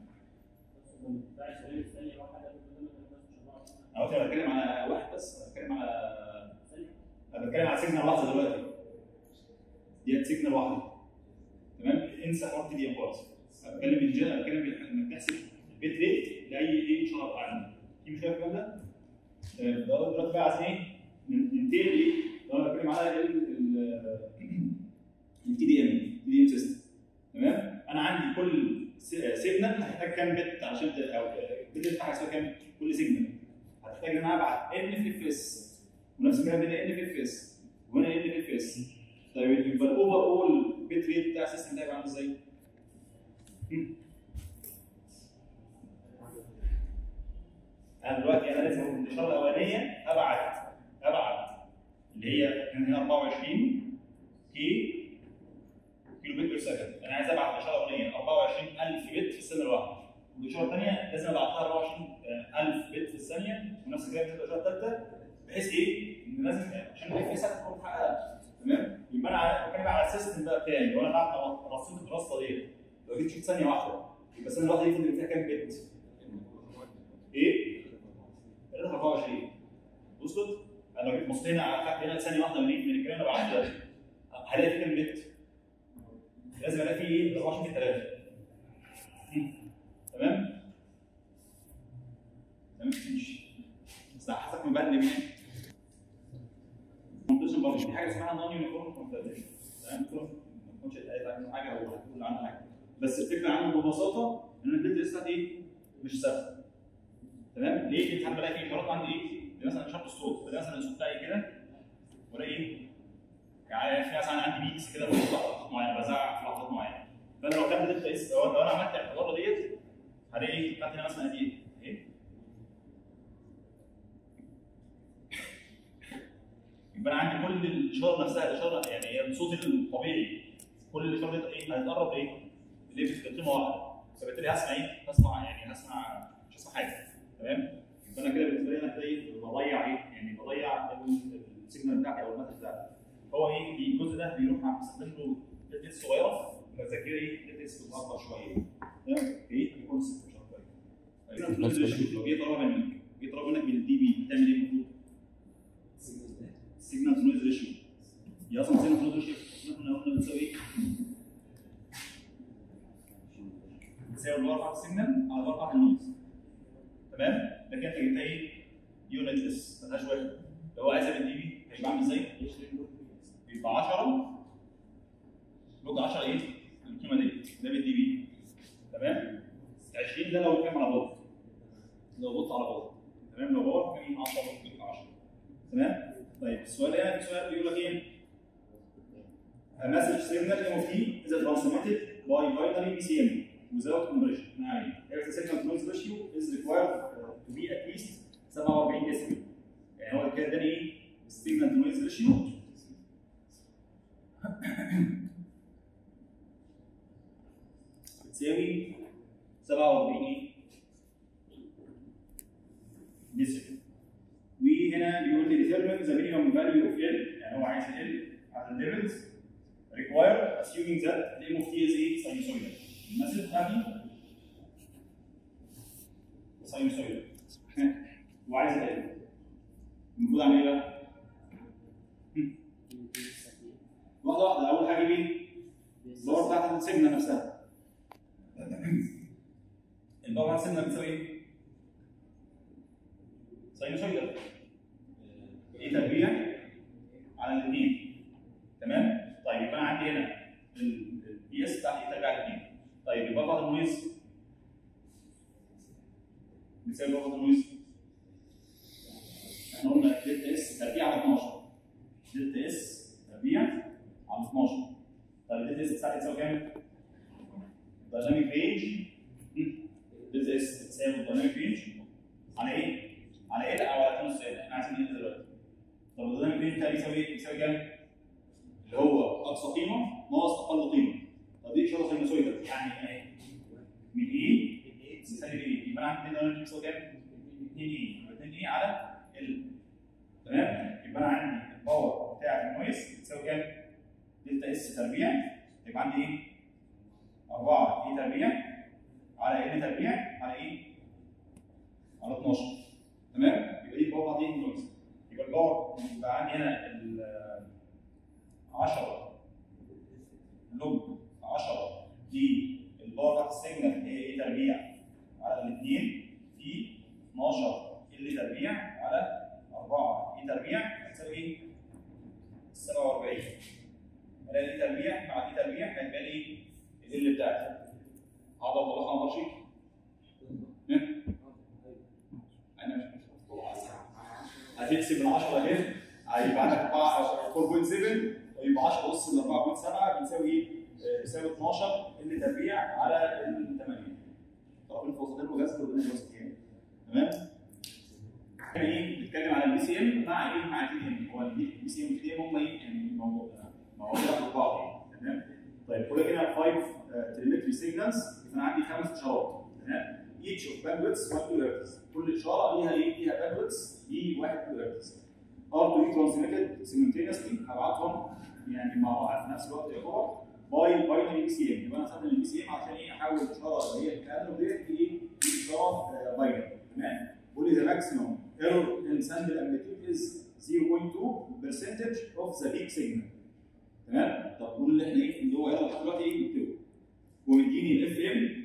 انا قلت انا بتكلم على واحد بس انا بتكلم على انا بتكلم على سيجنال واحده دلوقتي دي سيجنال واحده تمام انسى حوار دي خالص انا بتكلم من جنرال بتكلم انك تحسب البيت ريت لاي ايه اشاره عندك في مشكله في الكلام ده؟ تمام ده دلوقتي بقى عايزين ايه؟ ننتقل ايه؟ لو انا بتكلم على التي دي ام تي دي ام سيستم تمام؟ انا عندي كل سيجنال هتحتاج كام بت عشان ت- او البت بتاعها هيساوي كام كل سيجنال هتحتاج ان انا ابعت ان في اف اس ونفس الكلام هنا ان في اف اس وهنا ان في اف اس طيب يبقى الاوفر اول بيت ريت بتاع السيستم ده هيبقى عامل ازاي؟ هم. انا دلوقتي انا لازم الاشاره الاولانيه ابعت ابعت اللي هي كان هنا 24 كي كيلو بت بير سكند انا عايز ابعت الاشاره الاولانيه 24000 بت في الثانيه الواحده والاشاره الثانيه لازم ابعتها 24000 بت في الثانيه ونفس الكلام في الاشاره الثالثه بحيث ايه؟ ان لازم عشان الاف اس تكون محققه تمام؟ يبقى انا بتكلم على السيستم بقى بتاعي لو انا بعد رصيت الرصه دي لو جيت شفت ثانيه واحده يبقى الثانيه الواحده دي فاضل فيها كام بت؟ ايه؟ 24 وصلت؟ انا لو جيت بصيت هنا على خدت هنا ثانيه واحده من من الكلام اللي بعته ده هلاقي فيه كام بت؟ لازم الاقي فيه ايه؟ 24 في 3 تمام؟ تمام مفيش بس حسب مبلم يعني كومبوزيشن برضه في حاجه اسمها نون يونيفورم كومبوزيشن تمام ما تكونش اتقالت عنه حاجه او هتقول عنه حاجه بس الفكره عنه ببساطه ان الداتا لسه ايه؟ مش ثابته تمام ليه؟ لان ساعات بلاقي في اشارات عندي ايه؟ زي مثلا اشاره الصوت فده مثلا الصوت بتاعي كده والاقي ايه؟ يعني في مثلا عندي بيكس كده في لحظات معينه بزعق في لحظات معينه فانا لو كان داتا اس لو لو انا عملت الاعتبار ديت هلاقي ايه؟ خدت هنا مثلا دي ايه؟ يبقى انا عندي كل الاشاره نفسها الاشاره يعني هي الصوت الطبيعي كل الاشاره دي ايه هتقرب ايه؟ اللي في قيمه واحده فبالتالي هسمع ايه؟ هسمع يعني هسمع مش هسمع حاجه تمام؟ يبقى انا كده بالنسبه لي انا كده ايه؟ بضيع ايه؟ يعني بضيع ال- السيجنال بتاعتي او المسج بتاعتي هو ايه الجزء ده بيروح مع مستخدم له داتا اس صغيره يبقى ذاكره ايه؟ داتا اس اكبر شويه تمام؟ ايه؟ الكونسيبت مش اكبر طيب لو جيت طلب منك جيت طلب منك من الدي بي بتعمل ايه المفروض؟ سيجنال تو نويز ريشيو هي اصلا سيجنال تو نويز ريشيو احنا قلنا بتساوي ايه؟ بتساوي الباور بتاعت السيجنال على الباور بتاعت النويز تمام؟ لكن انت جبتها ايه؟ يونت اس ما فيهاش واحد لو هو عايز يعمل دي بي هيبقى عامل ازاي؟ يبقى 10 لوج 10 ايه؟ القيمه دي ده بالدي بي تمام؟ 20 ده لو كام على فولت لو فولت على فولت تمام لو باور كام 10 فولت 10 تمام؟ طيب السؤال هنا في سؤال بيقول لك ايه؟ A message signal MOT is transmitted by binary PCM without conversion. يعني if the signal to noise ratio is required to be at least 47 decibel. يعني هو كده اداني ايه؟ signal to noise ratio بتساوي 47 ايه؟ decibel. وهنا بيقول لي determine the minimum value of L يعني هو عايز ال على الليفلز required assuming that the M of T is ايه sinusoidal المسج بتاعتي sinusoidal وعايز ال المفروض اعمل ايه بقى؟ هم. واحده واحده اول حاجه ايه؟ الباور بتاعت السيجنال نفسها الباور بتاعت السيجنال بتساوي ايه؟ ساينوسويدال ايه تربيع على الاثنين تمام طيب يبقى انا عندي هنا البي اس بتاعتي ايه تربيع على الاثنين طيب يبقى بعض النويز بيساوي بعض النويز احنا قلنا دلتا اس تربيع على 12 دلتا اس تربيع على 12 طيب دلتا اس بتاعتي تساوي كام؟ دايناميك رينج دلتا اس بتساوي دايناميك رينج على ايه؟ على ال او على نص ال احنا عايزين ال دلوقتي طب الدايناميك رينج ده بيساوي ايه؟ بيساوي كام؟ اللي هو اقصى قيمه ناقص اقل قيمه طب دي اشاره ساينوسويدال يعني اهي من ايه سالب ايه يبقى انا عندي هنا انرجي بتساوي كام؟ 2 اي 2 اي على ال تمام يبقى انا عندي الباور بتاع النويز بتساوي كام؟ دلتا اس تربيع يبقى عندي ايه؟ 4 اي تربيع على ان تربيع على ايه؟ على 12 تمام؟ يبقى دي الباور بتاعت ايه؟ النويز يبقى الباور يبقى عندي هنا ال 10 لوج 10 دي الباور بتاعت السيجنال هي ايه تربيع على الاثنين في 12 ال تربيع على 4 اي تربيع هتساوي ايه؟ 47 الاقي الاي تربيع مع الاي تربيع هيبقى لي ال بتاعتي هقدر اطلعها على شيء انا مش هتقسم من 10 اهي هيبقى عندك 4.7 ويبقى 10 نص ل 4.7 بيساوي ايه؟ آه، بيساوي 12 ال تربيع على ال 8 طب الفوسفاتين وجذب ربنا يوصل كام تمام؟ احنا ايه بنتكلم على البي سي ام مع ايه؟ مع التي ام هو البي سي ام والتي ام هم ايه؟ يعني موضوع مواضيع في بعض يعني تمام؟ طيب كل هنا 5 تليمتري سيجنالز انا عندي خمس اشارات تمام؟ each of bandwidths 1 كيلو هرتز كل اشاره ليها ايه؟ ليها bandwidths ب 1 كيلو هرتز ار تو بي ترانسميتد سيمultaneously هبعتهم يعني مع بعض في نفس الوقت يعتبر باي باينري بي سي ام يبقى انا استخدم البي سي ام عشان ايه احول الاشاره اللي هي الكادر ديت لايه؟ لاشاره باينري تمام؟ بيقول لي the maximum error in sample amplitude is 0.2 percentage of the peak signal تمام؟ طب قول اللي احنا ايه اللي هو يلا لحد دلوقتي ايه نكتبه ومديني الاف ام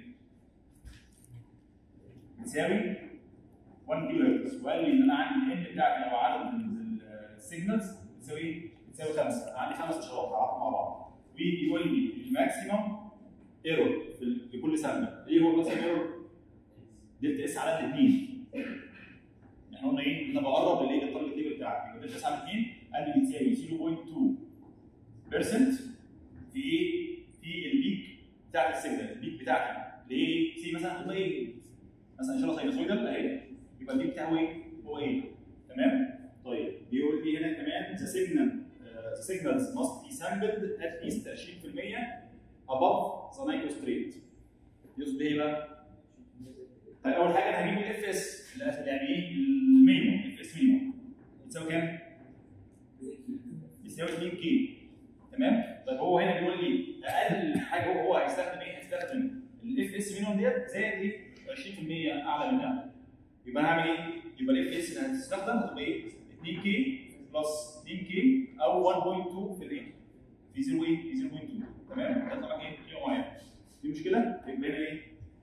بتساوي 1 كيلو هرتز وقال لي ان انا عندي الان بتاعتي او عدد السيجنالز بتساوي ايه؟ بتساوي 5 انا عندي خمس اشارات هبعتهم مع بعض ويقول لي الماكسيمم ايرور في في كل سامبل ايه هو الماكسيمم ايرور؟ دلتا اس على الاثنين احنا قلنا ايه؟ انا بقرب للايه؟ للتارجت ليفل بتاعك يبقى دلتا اس على الاثنين قال لي بتساوي 0.2% في ايه؟ في البيك بتاعت السيجنال البيك بتاعتي ليه؟ سي مثلا هتبقى ايه؟ مثلا ان شاء الله ساينوسويدال اهي يبقى البيك بتاعه ايه؟ هو ايه؟ تمام؟ طيب بيقول لي هنا كمان the signal uh, the signals must be sampled at least 20% above the microstrate يقصد ايه بقى؟ طيب اول حاجه انا هجيب الاف اس يعني ايه المينيموم اف اس مينيموم بتساوي كام؟ بيساوي 2 كي تمام؟ طيب هو هنا بيقول لي اقل حاجه هو هو هيستخدم ايه؟ هيستخدم الاف اس مينيموم ديت زائد ايه؟ 20% اعلى منها يبقى انا هعمل ايه؟ يبقى الاف اس اللي هتستخدم هتبقى ايه؟ 2 كي بلس 2 كي او 1.2 في الايه؟ في 0 ايه؟ في 0.2 تمام؟ هيطلع لك ايه؟ قيمه معينه في مشكله؟ يبقى هنا ايه؟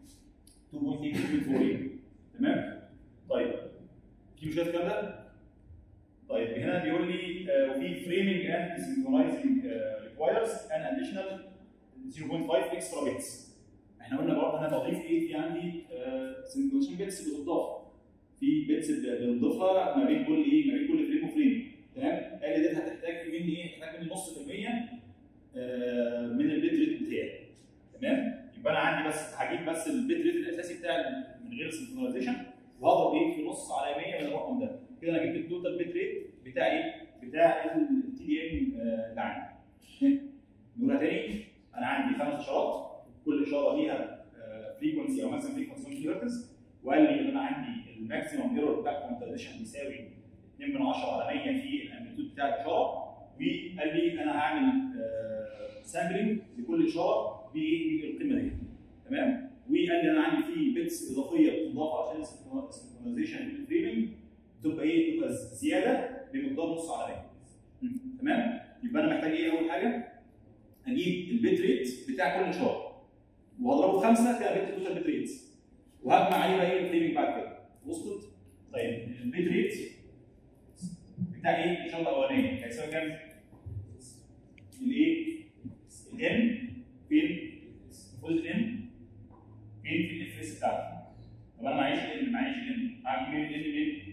2.8 تمام؟ طيب في مشكله في الكلام ده؟ طيب هنا بيقول لي uh, وفي فريمنج اند synchronizing uh, requires an additional 0.5 extra bits احنا قلنا برضه انا بضيف ايه في عندي سنكرونيشن بيتس بتضاف في بيتس بنضيفها ما بين كل ايه ما بين كل فريم وفريم تمام قال لي دي هتحتاج مني ايه هتحتاج مني نص في المية آه، من البيت ريت بتاعي تمام يبقى انا عندي بس هجيب بس البيت ريت الاساسي بتاعي من غير السنكرونايزيشن وهضرب ايه في نص على 100 من الرقم ده كده انا جبت التوتال بيت ريت بتاع ايه بتاع التي دي ام اللي عندي نقولها تاني انا عندي خمس اشارات كل اشاره ليها فريكونسي او مثلا فريكونسي 1 كيلو هرتز وقال لي ان انا عندي الماكسيمم ايرور بتاع الكونتريشن بيساوي 2 من 10 على 100 في الامبليتيود بتاع الاشاره وقال لي انا هعمل سامبلنج لكل اشاره بايه بالقيمه دي تمام وقال لي انا عندي في بيتس اضافيه بتضاف عشان السنكرونايزيشن الفريمنج تبقى ايه تبقى زياده بمقدار نص على 100 تمام يبقى انا محتاج ايه اول حاجه اجيب البيت ريت بتاع كل اشاره واضربه في خمسه كده جبت التوتال بيت ريت وهجمع عليه بقى ايه الفريمنج بعد كده وصلت؟ طيب البيت ريت بتاع ايه الاشاره الاولانيه هيساوي كام؟ الايه؟ الان فين؟ المفروض الان فين في الاف اس بتاعتي؟ طب انا معيش الان معيش الان هجيب الان منين؟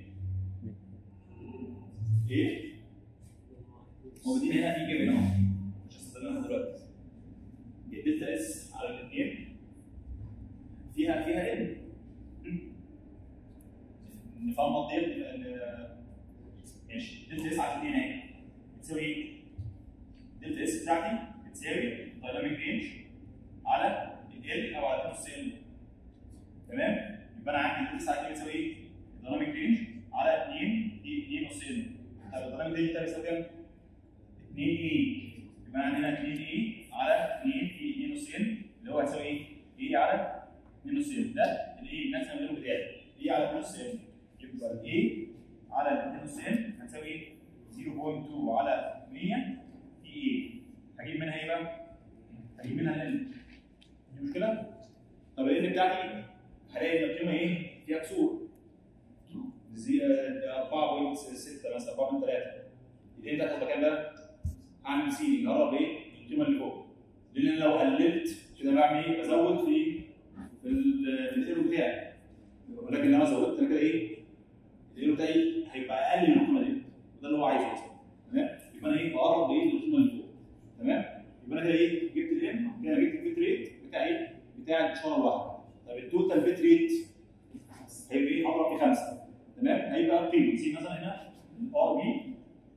ايه؟ هو دي هنا في جيم اهو مش هستخدمها دلوقتي الدلتا اس على الاثنين فيها فيها ان نفهم النقط ديت لان ماشي دلتا اس على الاثنين اهي بتساوي ايه؟ دلتا اس بتاعتي بتساوي دايناميك رينج على نص ان تمام يبقى انا عندي 9 2 بتساوي ايه؟ الديناميك رينج على 2 دي دي نص ان طب الديناميك رينج ده بيساوي كام؟ 2 اي يبقى عندنا 2 اي على 2 في دي نص ان اللي هو هيساوي ايه؟ اي على 2 نص ان ده الاي الماكسيمم ليفل بتاعي اي على 2 نص ان يبقى الاي على 2 نص ان هتساوي ايه؟ 0.2 على 100 في ايه؟ هجيب منها ايه بقى؟ هجيب منها ال دي مشكله؟ طب ال بتاعتي هلاقي ان القيمه ايه؟ فيها كسور زي آه، 4.6 مثلا 4.3 الايه بتاعتي هتبقى كام بقى؟ هعمل سيلينج هقرب ايه؟ القيمه اللي فوق لان انا لو قللت كده بعمل ايه؟ بزود في في ال- في الايرو بتاعي ولكن لو انا زودت انا كده ايه؟ الايرو بتاعي هيبقى اقل من القيمه دي وده اللي هو عايزه اصلا تمام؟ يبقى انا ايه؟ بقرب لايه؟ للقيمه اللي فوق تمام؟ يبقى انا كده ايه؟ جبت الام كده جبت البيت ريت بتاع ايه؟ بتاع الاشاره الواحده طب التوتال بيت ريت هيبقى ايه؟ اضرب في خمسه تمام؟ هيبقى قيمه نسيب مثلا هنا الار بي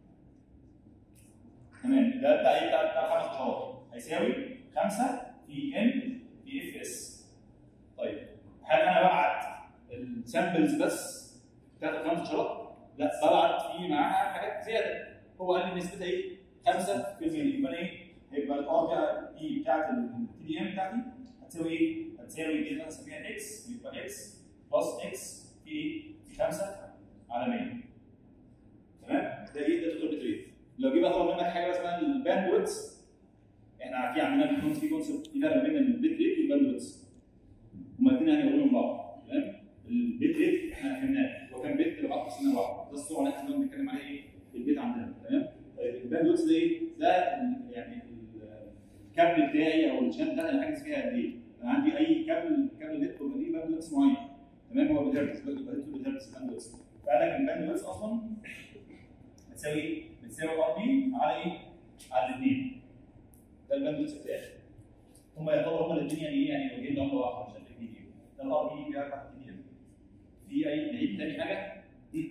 تمام ده بتاع ايه؟ بتاع بتاع خمس اشارات هيساوي 5 في ان في اف اس طيب هل انا ببعت السامبلز بس بتاعت الخمس اشارات؟ لا ببعت في معاها حاجات زياده هو قال لي نسبتها ايه؟ 5% يبقى أنا ايه؟ هيبقى الار بقى دي بتاعت التي دي ام بتاعتي هتساوي ايه؟ هتساوي دي اللي انا هسميها اكس يبقى اكس بلس اكس في ايه؟ في 5 على 100 تمام؟ ده ايه؟ ده توتال بيت ريت لو جه بقى طلب منك حاجه اسمها الباند ويدث احنا عارفين عندنا في في كونسبت في فرق بين البيت ريت والباند ويدث هما الاثنين يعني قريبين من بعض تمام؟ البيت ريت احنا فهمناه هو كان بيت لبعض سنه واحده ده الصوره اللي احنا كنا بنتكلم عليها ايه؟ في البيت عندنا تمام؟ طيب الباند ويدث ده ايه؟ ده ال- يعني ال- الكابل بتاعي او الشانل بتاعي انا حاجز فيها قد ايه؟ انا عندي اي كابل كابل نت بيبقى ليه باند ويدث معين تمام هو بالهرتز بيبقى بالهرتز باند ويدث فقال لك الباند ويدث اصلا بتساوي ايه؟ بتساوي ار بي على ايه؟ على الاثنين. ده الباند ويدث بتاعي. هم يعتبروا هم الاثنين يعني ايه؟ يعني وجهين لعمله واحده مش هتلاقي فيديو. ده الار بي بيرفع التي دي ام. في اي نعيد تاني حاجه؟ مم.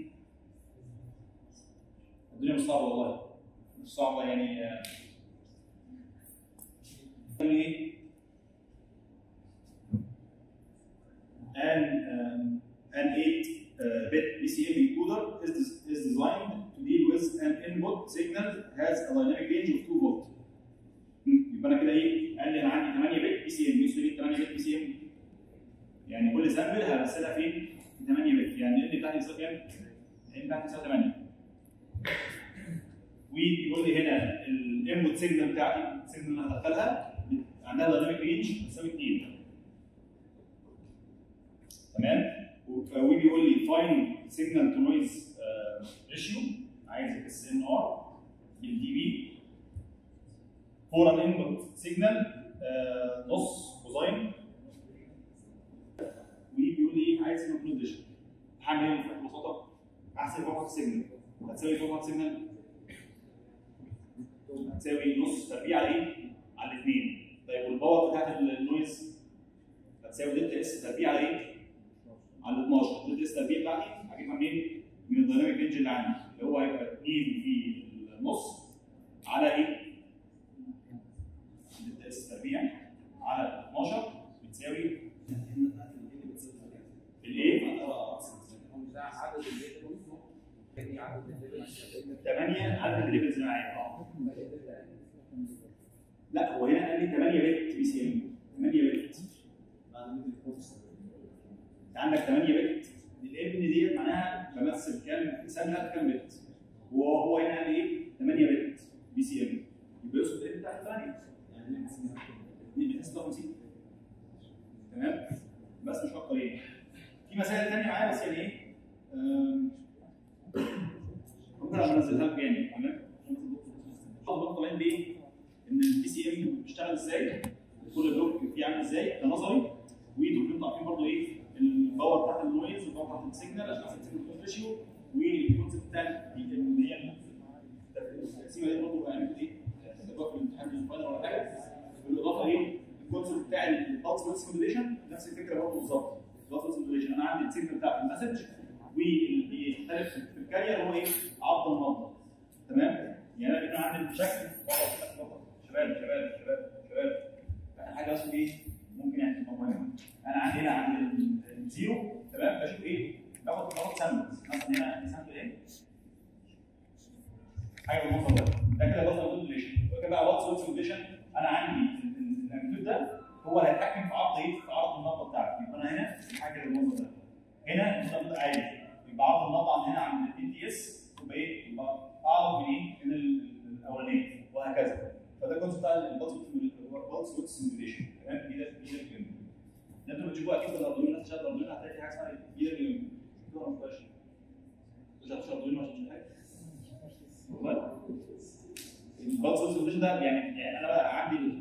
الدنيا مش صعبه والله. مش صعبه يعني آه، يعني ايه؟ an um, an 8 uh, bit BCM encoder is, des- is designed to deal with an input signal has a dynamic range of 2 volt. مم، يبقى انا كده ايه؟ قال لي انا عندي 8 بت بي سي ام يوصل لي 8 بت بي سي ام يعني كل سامبل هرسلها فين؟ في 8 بت يعني ال بتاعتي يساوي كام؟ ال بتاعتي يساوي 8 ويقول لي هنا الانبوت سيجنال بتاعتي السيجنال اللي هدخلها عندها دايناميك رينج بتساوي 2 تمام وبيقول لي فايند سيجنال تو نويز ريشيو عايز اس ان ار بالدي بي فور ان انبوت سيجنال نص كوزاين وبيقول لي ايه عايز سيجنال ريشيو هعمل ايه ببساطه احسب فوق السيجنال هتساوي فوق السيجنال هتساوي نص تربيع على ايه؟ على الاثنين طيب والباور بتاعت النويز هتساوي دلتا اس تربيع على ايه؟ على 12 دلتا اس تربيع بتاعتي هجيبها منين؟ من الدايناميك رينج اللي عندي اللي هو هيبقى 2 في النص على ايه؟ دلتا اس تربيع على 12 بتساوي الايه؟ 8 عدد الليفلز اللي معايا اه لا هو هنا قال لي 8 بت بي سي ام 8 بت انت عندك 8 بت الابن ديت معناها بمثل كام ثانيه كام بت هو هو هنا قال لي ايه 8 بت بي سي ام يبقى يقصد الابن بتاع 8 يعني 256 تمام بس مش اكتر يعني في مسائل ثانيه معايا بس يعني ايه آم، ممكن ابقى انزلها لك يعني تمام برضه طالعين بايه؟ ان البي سي ام بيشتغل ازاي كل بلوك فيه عامل ازاي ده نظري ودكتور عارفين برضه ايه الباور بتاعت النويز والباور بتاعت السيجنال عشان احسب السيجنال ريشيو والكونسيبت بتاع اللي هي التقسيمه دي برضه هنعمل ايه؟ هتبقى في الامتحان الفاينل ولا حاجه بالاضافه ايه؟ الكونسيبت بتاع البلس ويت سيموليشن نفس الفكره برضه بالظبط البلس ويت سيموليشن انا عندي السيجنال بتاعت المسج واللي بيختلف في الكارير هو ايه؟ عرض النظر تمام؟ يعني انا بيكون عندي الشكل فقط فقط شباب شباب شباب شباب فاحنا حاجه بس ايه؟ ممكن يعني تبقى مهمه اكس تبقى ايه؟ تبقى اعرض من ايه؟ من ال- الاولانيه وهكذا فده الكونسيبت بتاع البلس بلس ويت سيميوليشن تمام دي ده دي ده الكلام ده انتوا بتشوفوا اكيد في الاردوين الناس شغاله الاردوين هتلاقي في حاجه اسمها ايه؟ دي ده ما فيهاش مش هتخش الاردوين عشان تشوف حاجه والله البلس ويت سيميوليشن ده يعني يعني انا بقى عندي